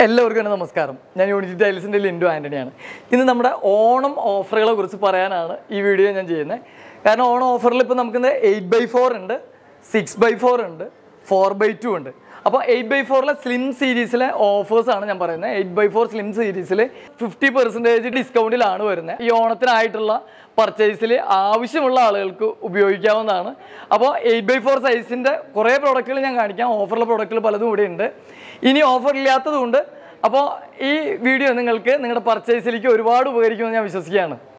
എല്ലാവർക്കും തന്നെ നമസ്കാരം ഞാൻ യൂണിറ്റി ടൈൽസിൻ്റെ ലിൻഡു ആൻ്റണിയാണ് ഇന്ന് നമ്മുടെ ഓണം ഓഫറുകളെ കുറിച്ച് പറയാനാണ് ഈ വീഡിയോ ഞാൻ ചെയ്യുന്നത് കാരണം ഓണം ഓഫറിൽ ഇപ്പോൾ നമുക്ക് എയ്റ്റ് ബൈ ഫോർ ഉണ്ട് സിക്സ് ബൈ ഫോർ ഉണ്ട് ഫോർ ബൈ ടു ഉണ്ട് അപ്പോൾ എയ്റ്റ് ബൈ ഫോറിലെ സ്ലിം സീരീസിലെ ഓഫേഴ്സാണ് ഞാൻ പറയുന്നത് എയ്റ്റ് ബൈ ഫോർ സ്ലിം സീരീസിൽ ഫിഫ്റ്റി പെർസെൻറ്റേജ് ഡിസ്കൗണ്ടിലാണ് വരുന്നത് ഈ ഓണത്തിനായിട്ടുള്ള പർച്ചേസിൽ ആവശ്യമുള്ള ആളുകൾക്ക് ഉപയോഗിക്കാവുന്നതാണ് അപ്പോൾ എയ്റ്റ് ബൈ ഫോർ സൈസിൻ്റെ കുറേ പ്രോഡക്റ്റുകൾ ഞാൻ കാണിക്കാം ഓഫറിലെ പ്രോഡക്റ്റുകൾ പലതും ഇവിടെ ഉണ്ട് ഇനി ഓഫർ ഇല്ലാത്തതുകൊണ്ട് അപ്പോൾ ഈ വീഡിയോ നിങ്ങൾക്ക് നിങ്ങളുടെ പർച്ചേസിലേക്ക് ഒരുപാട് ഉപകരിക്കുമെന്ന് ഞാൻ വിശ്വസിക്കുകയാണ്